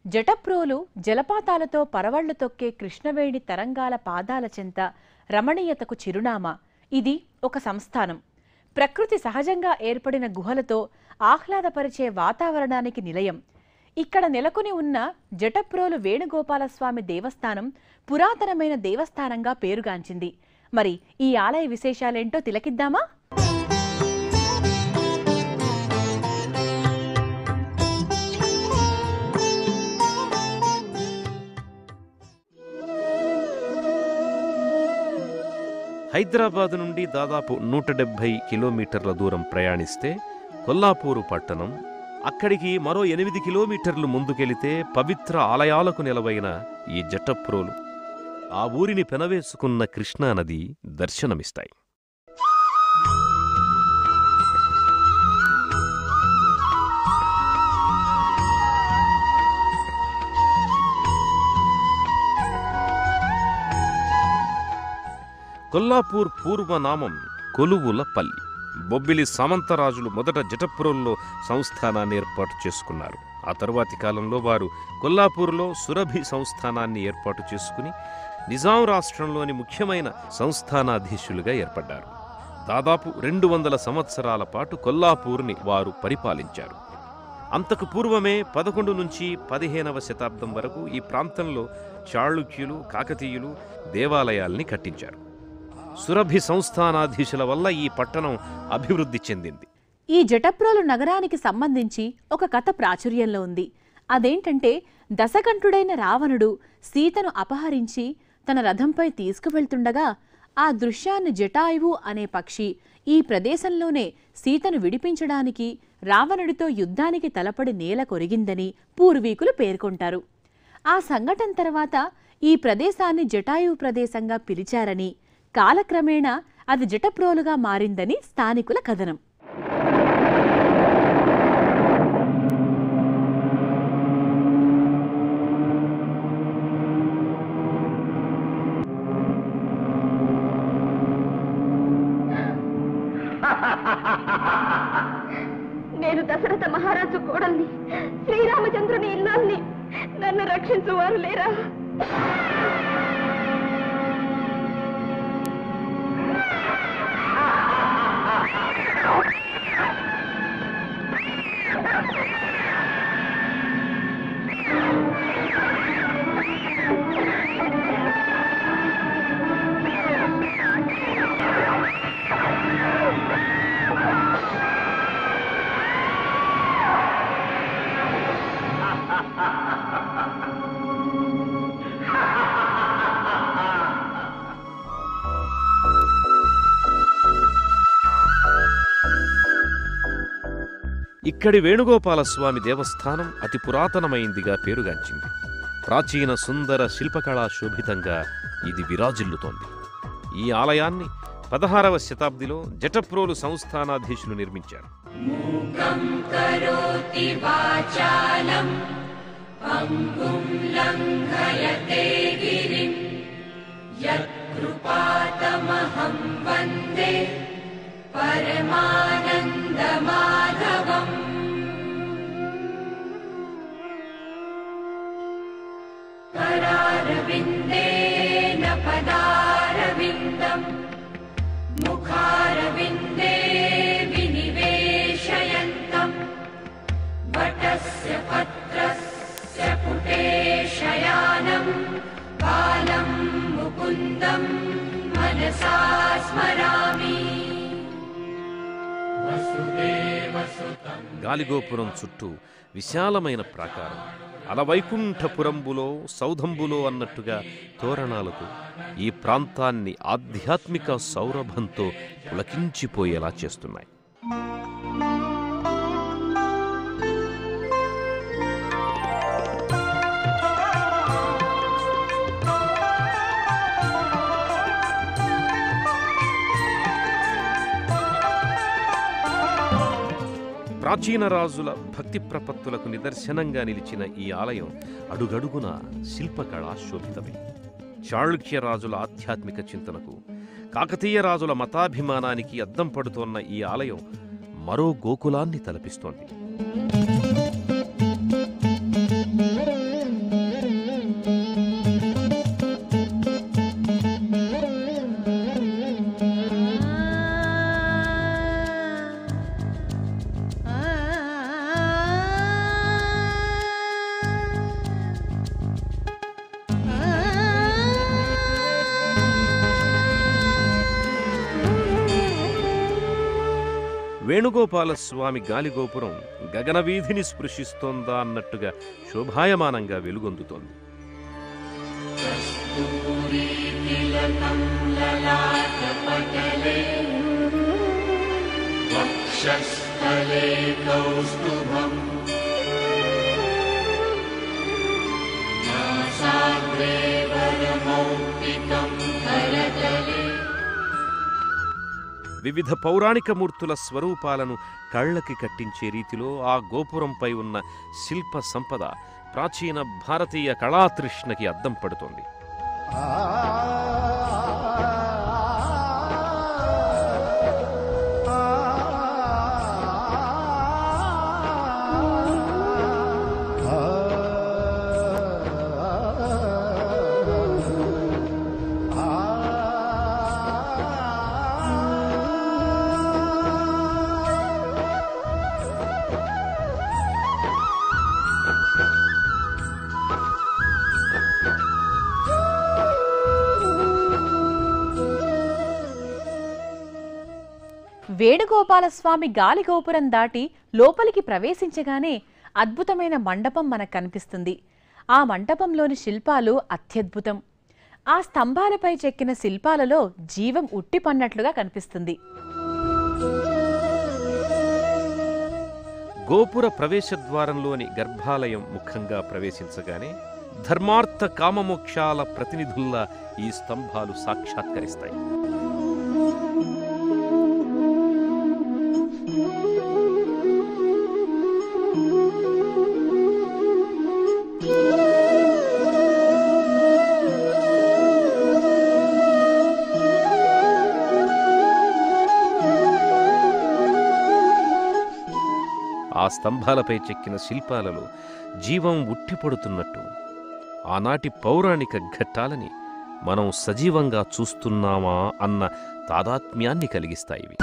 జటప్రోలు జలపాతాలతో పరవళ్లు తొక్కే కృష్ణవేణి తరంగాల పాదాల చెంత రమణీయతకు చిరునామా ఇది ఒక సంస్థానం ప్రకృతి సహజంగా ఏర్పడిన గుహలతో ఆహ్లాదపరిచే వాతావరణానికి నిలయం ఇక్కడ నెలకొని ఉన్న జటప్రోలు వేణుగోపాలస్వామి దేవస్థానం పురాతనమైన దేవస్థానంగా పేరుగాంచింది మరి ఈ ఆలయ విశేషాలేంటో తిలకిద్దామా హైదరాబాద్ నుండి దాదాపు నూట డెబ్భై కిలోమీటర్ల దూరం ప్రయాణిస్తే కొల్లాపూరు పట్టణం అక్కడికి మరో ఎనిమిది కిలోమీటర్లు ముందుకెళితే పవిత్ర ఆలయాలకు నిలవైన ఈ జటప్రోలు ఆ ఊరిని పెనవేసుకున్న కృష్ణానది దర్శనమిస్తాయి కొల్లాపూర్ పూర్వనామం కొలువులపల్లి బొబ్బిలి సామంతరాజులు మొదట జటపురంలో సంస్థానాన్ని ఏర్పాటు చేసుకున్నారు ఆ తరువాతి కాలంలో వారు కొల్లాపూర్లో సురభి సంస్థానాన్ని ఏర్పాటు చేసుకుని నిజాం రాష్ట్రంలోని ముఖ్యమైన సంస్థానాధీశులుగా ఏర్పడ్డారు దాదాపు రెండు వందల సంవత్సరాల పాటు కొల్లాపూర్ని వారు పరిపాలించారు అంతకు పూర్వమే పదకొండు నుంచి పదిహేనవ శతాబ్దం వరకు ఈ ప్రాంతంలో చాళుక్యులు కాకతీయులు దేవాలయాల్ని కట్టించారు సురభి సంస్థానాధీశుల వల్ల ఈ పట్టణం అభివృద్ధి చెందింది ఈ జటప్రోలు నగరానికి సంబంధించి ఒక కథ ప్రాచుర్యంలో ఉంది అదేంటంటే దశకంఠుడైన రావణుడు సీతను అపహరించి తన రథంపై తీసుకువెళ్తుండగా ఆ దృశ్యాన్ని జటాయువు అనే పక్షి ఈ ప్రదేశంలోనే సీతను విడిపించడానికి రావణుడితో యుద్ధానికి తలపడి నేల కొరిగిందని పూర్వీకులు పేర్కొంటారు ఆ సంఘటన తర్వాత ఈ ప్రదేశాన్ని జటాయువు ప్రదేశంగా పిలిచారని కాలక్రమేణా అది జటప్రోలుగా మారిందని స్థానికుల కథనం నేను దశరథ మహారాజు కోడల్ని శ్రీరామచంద్రుని ఇల్లాల్ని నన్ను రక్షించువారు లేరా ఇక్కడి వేణుగోపాలస్వామి దేవస్థానం అతి పురాతనమైందిగా పేరుగాంచింది ప్రాచీన సుందర శిల్పకళా శోభితంగా ఇది విరాజిల్లుతోంది ఈ ఆలయాన్ని పదహారవ శతాబ్దిలో జటప్రోలు సంస్థానాధీశులు నిర్మించారు करारविन्देन पदारविन्दम् मुखारविन्दे विनिवेशयन्तम् वटस्य पत्रस्य पुटे शयानम् बालम् मुकुन्दम् मनसा स्मरामि గాలిగోపురం చుట్టూ విశాలమైన ప్రాకారం అలవైకుంఠపురంబులో సౌధంబులో అన్నట్టుగా తోరణాలతో ఈ ప్రాంతాన్ని ఆధ్యాత్మిక సౌరభంతో పులకించిపోయేలా చేస్తున్నాయి ప్రాచీన రాజుల భక్తి ప్రపత్తులకు నిదర్శనంగా నిలిచిన ఈ ఆలయం అడుగడుగున శిల్పకళా శోభితమే చాళుక్య రాజుల ఆధ్యాత్మిక చింతనకు కాకతీయ రాజుల మతాభిమానానికి అద్దం పడుతోన్న ఈ ఆలయం మరో గోకులాన్ని తలపిస్తోంది వేణుగోపాల స్వామి గాలిగోపురం గగనవీధిని స్పృశిస్తోందా అన్నట్టుగా శోభాయమానంగా వెలుగొందుతోంది तिलकं ललाटपटले वक्षस्थले कौस्तुभम् नासाग्रे वरमौक्तिकं करतले వివిధ పౌరాణిక మూర్తుల స్వరూపాలను కళ్ళకి కట్టించే రీతిలో ఆ గోపురంపై ఉన్న శిల్ప సంపద ప్రాచీన భారతీయ కళాతృష్ణకి అద్దం పడుతోంది వేణుగోపాలస్వామి గాలి గోపురం దాటి లోపలికి ప్రవేశించగానే అద్భుతమైన మండపం మనకు కనిపిస్తుంది ఆ మంటపంలోని శిల్పాలు అత్యద్భుతం ఆ స్తంభాలపై చెక్కిన శిల్పాలలో జీవం ఉట్టిపన్నట్లుగా కనిపిస్తుంది గోపుర ప్రవేశద్వారంలోని గర్భాలయం ముఖంగా ప్రవేశించగానే ధర్మార్థ కామమోక్షాల ప్రతినిధుల్లా ఈ స్తంభాలు సాక్షాత్కరిస్తాయి ఆ స్తంభాలపై చెక్కిన శిల్పాలలో జీవం ఉట్టిపడుతున్నట్టు ఆనాటి పౌరాణిక ఘట్టాలని మనం సజీవంగా చూస్తున్నామా అన్న తాదాత్మ్యాన్ని కలిగిస్తాయి ఇవి.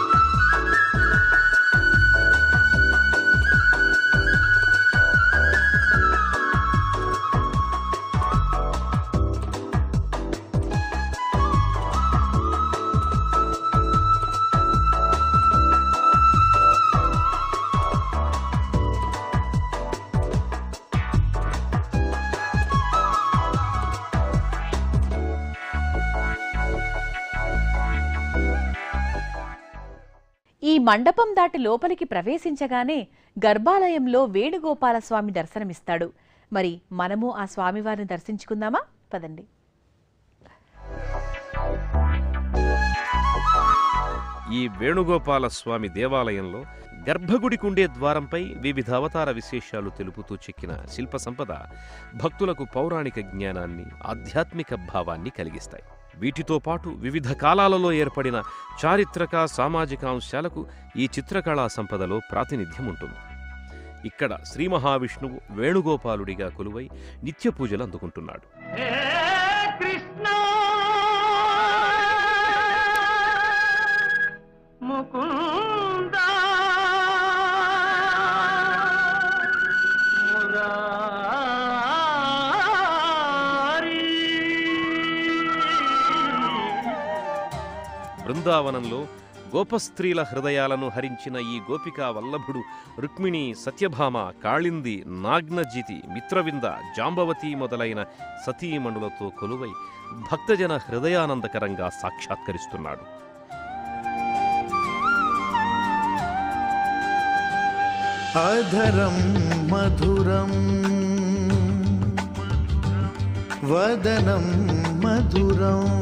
ఈ మండపం దాటి లోపలికి ప్రవేశించగానే గర్భాలయంలో వేణుగోపాలస్వామి దర్శనమిస్తాడు మరి మనము ఆ స్వామివారిని దర్శించుకుందామా పదండి ఈ వేణుగోపాల స్వామి దేవాలయంలో గర్భగుడికుండే ద్వారంపై వివిధ అవతార విశేషాలు తెలుపుతూ చెక్కిన శిల్ప సంపద భక్తులకు పౌరాణిక జ్ఞానాన్ని ఆధ్యాత్మిక భావాన్ని కలిగిస్తాయి వీటితో పాటు వివిధ కాలాలలో ఏర్పడిన చారిత్రక సామాజిక అంశాలకు ఈ చిత్రకళా సంపదలో ప్రాతినిధ్యం ఉంటుంది ఇక్కడ శ్రీ మహావిష్ణువు వేణుగోపాలుడిగా కొలువై నిత్య పూజలు అందుకుంటున్నాడు హే కృష్ణ ముకుంద మురారి బృందావనంలో గోపస్త్రీల హృదయాలను హరించిన ఈ గోపికా వల్లభుడు రుక్మిణి సత్యభామ కాళింది నాగ్నజితి మిత్రవింద జాంబవతి మొదలైన సతీమణులతో కొలువై భక్తజన హృదయానందకరంగా సాక్షాత్కరిస్తున్నాడు अधरं मधुरम् वदनं मधुरम्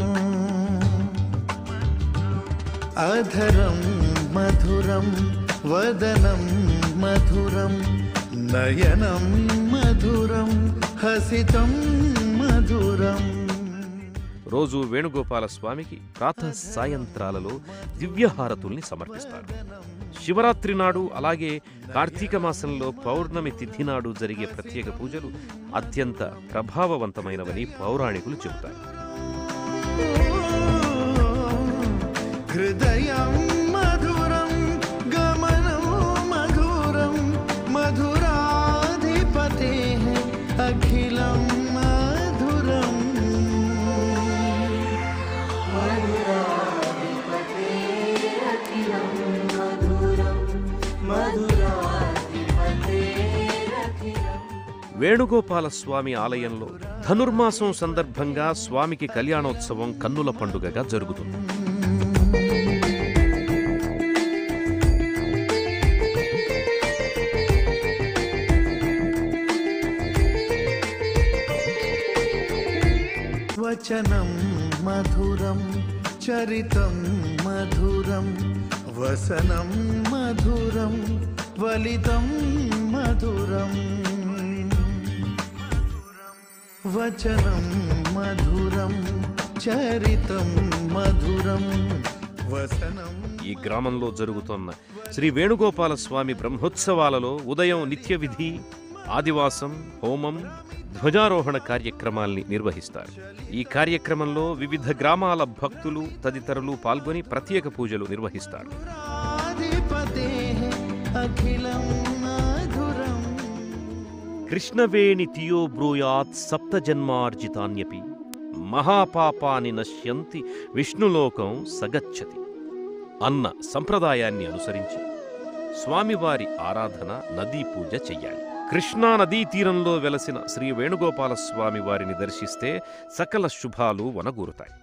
अधरं मधुरं वदनं मधुरं नयनं मधुरं हसितं मधुरम् రోజు వేణుగోపాల స్వామికి ప్రాతః సాయంత్రాలలో దివ్యహారతుల్ని సమర్పిస్తారు శివరాత్రి నాడు అలాగే కార్తీక మాసంలో పౌర్ణమి తిథి నాడు జరిగే ప్రత్యేక పూజలు అత్యంత ప్రభావవంతమైనవని పౌరాణికులు చెబుతారు हृदयं मधुरं गमनं मधुरं मधुराधिपतेः अखिलं मधुरम् मधुराधिपतेरखिलं मधुरम् వేణుగోపాల స్వామి ఆలయంలో ధనుర్మాసం సందర్భంగా స్వామికి కళ్యాణోత్సవం కన్నుల పండుగగా జరుగుతుంది वचनं मधुरं चरितं मधुरं वसनं मधुरं वलितं मधुरम् वचनं मधुरं चरितं मधुरं वसनं ఈ గ్రామంలో జరుగుతున్న శ్రీ వేణుగోపాల స్వామి బ్రహ్మోత్సవాలలో ఉదయం నిత్య విధి ఆదివాసం హోమం ధ్వజారోహణ కార్యక్రమాల్ని నిర్వహిస్తారు ఈ కార్యక్రమంలో వివిధ గ్రామాల భక్తులు తదితరులు పాల్గొని ప్రత్యేక పూజలు నిర్వహిస్తారు आधिपतेः अखिलं मधुरम् కృష్ణవేణి తియో బ్రూయాత్ సప్త జన్మార్జితాన్యపి మహాపాపాని నశ్యంతి విష్ణులోకం సగచ్చతి అన్న సంప్రదాయాన్ని అనుసరించి స్వామివారి ఆరాధన నదీ పూజ చెయ్యాలి కృష్ణా నదీ తీరంలో వెలసిన శ్రీ వేణుగోపాల స్వామి వారిని దర్శిస్తే సకల శుభాలు వనగూరుతాయి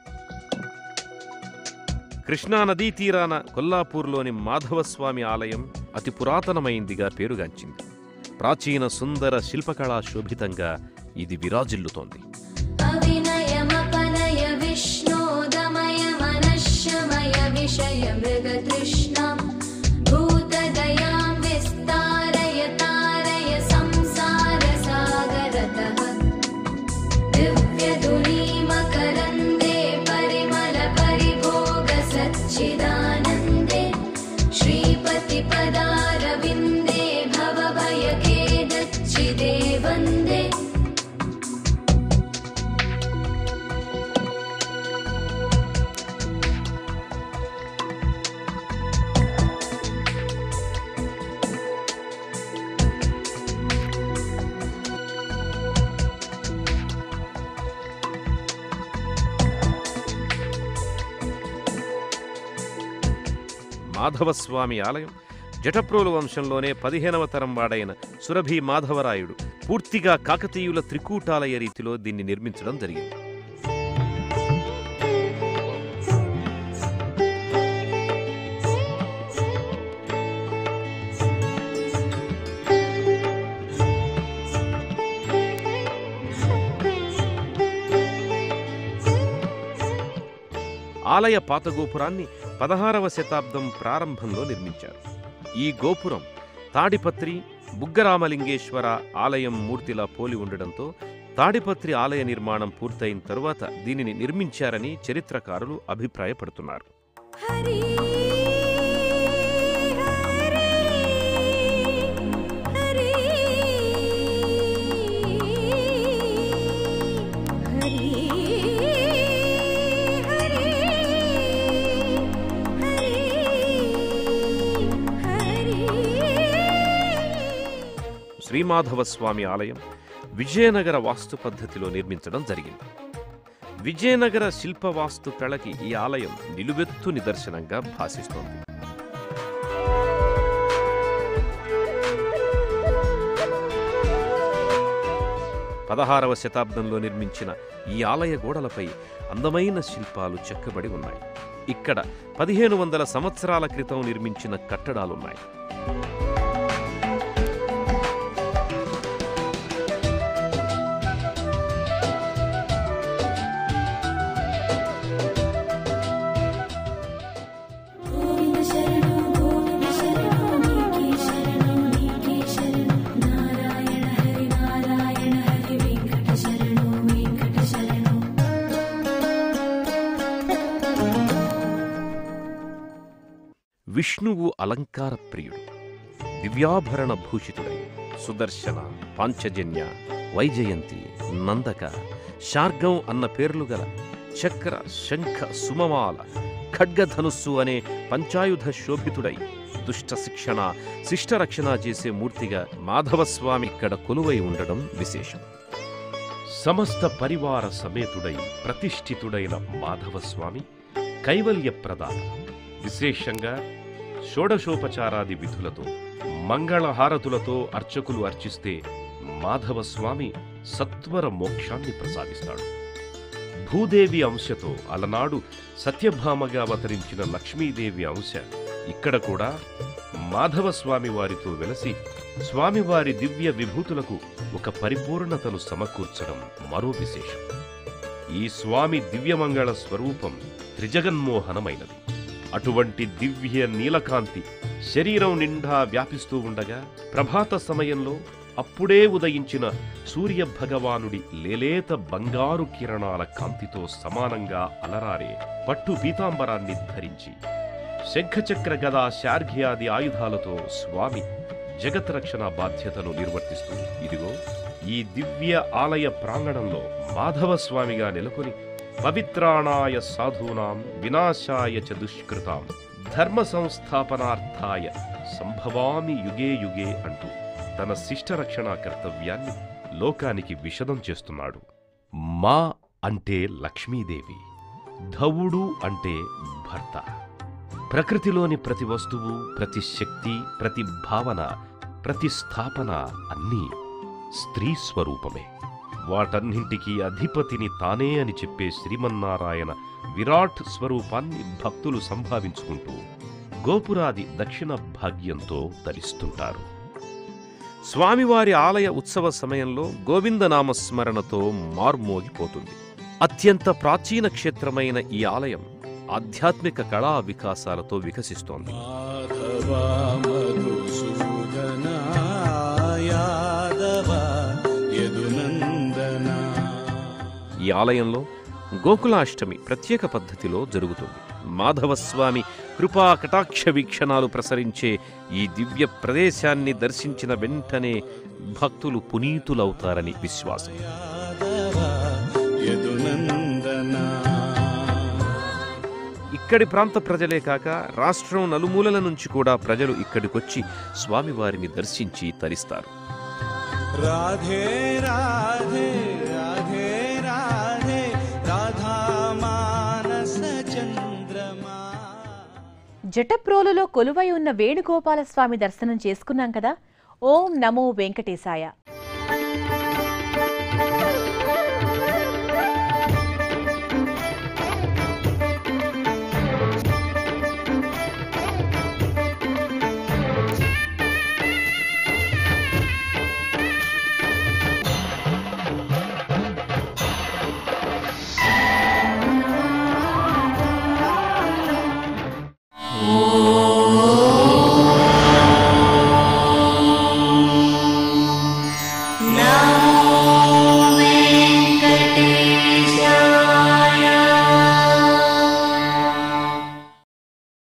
కృష్ణా నదీ తీరాన కొల్లాపూర్లోని మాధవస్వామి ఆలయం అతి పురాతనమైందిగా పేరుగాంచింది ప్రాచీన సుందర శిల్పకళా శోభితంగా ఇది విరాజిల్లుతోంది अविनयमपनय विष्णोदमय मनश्यमय विषय मृगतृष्णाम् भूतदयां विस्तारय तारय संसारसागरतः दिव्यधुनीमकरन्दे परिमलपरिभोगसच्चिदानन्दे श्रीपतिपदारविन्दे भवभयखेदच्चिदे वन्दे మాధవస్వామి ఆలయం జటప్రోలు వంశంలోనే పదిహేనవ తరం వాడైన సురభి మాధవరాయుడు పూర్తిగా కాకతీయుల త్రికూటాలయ రీతిలో దీన్ని నిర్మించడం జరిగింది ఆలయ పాత గోపురాన్ని పదహారవ శతాబ్దం ప్రారంభంలో నిర్మించారు ఈ గోపురం తాడిపత్రి బుగ్గరామలింగేశ్వర ఆలయం మూర్తిలా పోలి ఉండడంతో తాడిపత్రి ఆలయ నిర్మాణం పూర్తయిన తరువాత దీనిని నిర్మించారని చరిత్రకారులు అభిప్రాయపడుతున్నారు హరి హరి హరి హరి హరి శ్రీమాధవ స్వామి ఆలయం విజయనగర వాస్తు పద్ధతిలో నిర్మించడం జరిగింది విజయనగర శిల్ప వాస్తు కళకి ఈ ఆలయం నిలువెత్తు నిదర్శనంగా భాసిస్తోంది పదహారవ శతాబ్దంలో నిర్మించిన ఈ ఆలయ గోడలపై అందమైన శిల్పాలు చెక్కబడి ఉన్నాయి ఇక్కడ పదిహేను వందల సంవత్సరాల క్రితం నిర్మించిన కట్టడాలున్నాయి గోవింద శరణు గోవింద శరణు నీకే శరణు నీకే శరణు నారాయణ హరి నారాయణ హరి వెంకట శరణు వెంకట శరణు విష్ణువు అలంకార ప్రియుడు దివ్యాభరణ భూషితుడై సుదర్శన పాంచజన్య వైజయంతి నందక శార్గం అన్న పేర్లు గల చక్ర శంఖ సుమమాల ఖడ్గధనుస్సు అనే పంచాయుధ శోభితుడై దుష్ట శిక్షణ శిష్టరక్షణ చేసే మూర్తిగా మాధవస్వామి ఇక్కడ కొలువై ఉండడం విశేషం సమస్త పరివార సమేతుడై ప్రతిష్ఠితుడైన మాధవస్వామి కైవల్య ప్రదాత విశేషంగా షోడశోపచారాది విధులతో మంగళహారతులతో అర్చకులు అర్చిస్తే మాధవ స్వామి సత్వర మోక్షాన్ని ప్రసాదిస్తాడు భూదేవి అంశతో అలనాడు సత్యభామగా అవతరించిన లక్ష్మీదేవి అంశ ఇక్కడ కూడా మాధవ స్వామి వారితో వెలసి స్వామివారి దివ్య విభూతులకు ఒక పరిపూర్ణతను సమకూర్చడం మరో విశేషం ఈ స్వామి దివ్యమంగళ స్వరూపం త్రిజగన్మోహనమైనది అటువంటి దివ్య నీలకాంతి శరీరం నిండా వ్యాపిస్తూ ఉండగా ప్రభాత సమయంలో అప్పుడే ఉదయించిన సూర్య భగవానుడి లేలేత బంగారు కిరణాల కాంతితో సమానంగా అలరారే పట్టు పీతాంబరాన్ని ధరించి శంఖచక్ర గదా శార్ఘ్యాది ఆయుధాలతో స్వామి జగత్ రక్షణ బాధ్యతను నిర్వర్తిస్తూ ఇదిగో ఈ దివ్య ఆలయ ప్రాంగణంలో మాధవ స్వామిగా నెలకొని పవిత్రాణాయ సాధూనాం వినాశాయ చ దుష్కృతాం ధర్మ సంస్థాపనార్థాయ సంభవామి యుగే యుగే అంటూ తన శిష్టరక్షణ కర్తవ్యాన్ని లోకానికి విషదం చేస్తున్నాడు మా అంటే లక్ష్మీదేవి ధవుడు అంటే భర్త ప్రకృతిలోని ప్రతి వస్తువు ప్రతి శక్తి ప్రతి భావన ప్రతి స్థాపన అన్నీ స్త్రీ స్వరూపమే వాటన్నింటికీ అధిపతిని తానే అని చెప్పే శ్రీమన్నారాయణ విరాట్ స్వరూపాన్ని భక్తులు సంభావించుకుంటూ గోపురాది దక్షిణ భాగ్యంతో ధరిస్తుంటారు స్వామివారి ఆలయ ఉత్సవ సమయంలో గోవిందనామస్మరణతో మార్మోగిపోతుంది అత్యంత ప్రాచీన క్షేత్రమైన ఈ ఆలయం ఆధ్యాత్మిక కళా వికాసాలతో వికసిస్తోంది మాధవ మధుసూదన యాదవ యదునందన ఈ ఆలయంలో గోకులాష్టమి ప్రత్యేక పద్ధతిలో జరుగుతుంది మాధవస్వామి కృపా కటాక్ష వీక్షణాలు ప్రసరించే ఈ దివ్య ప్రదేశాన్ని దర్శించిన వెంటనే భక్తులు పునీతులవుతారని విశ్వాసం యాదవ యదునందన ఇక్కడి ప్రాంత ప్రజలే కాక రాష్ట్రం నలుమూలల నుంచి కూడా ప్రజలు ఇక్కడికొచ్చి స్వామివారిని దర్శించి తరిస్తారు రాధే రాధే రాధే రాధే రాధా మానస చంద్రమా జటప్రోలులో కొలువై ఉన్న వేణుగోపాలస్వామి దర్శనం చేసుకున్నాం కదా ఓం నమో వెంకటేశాయ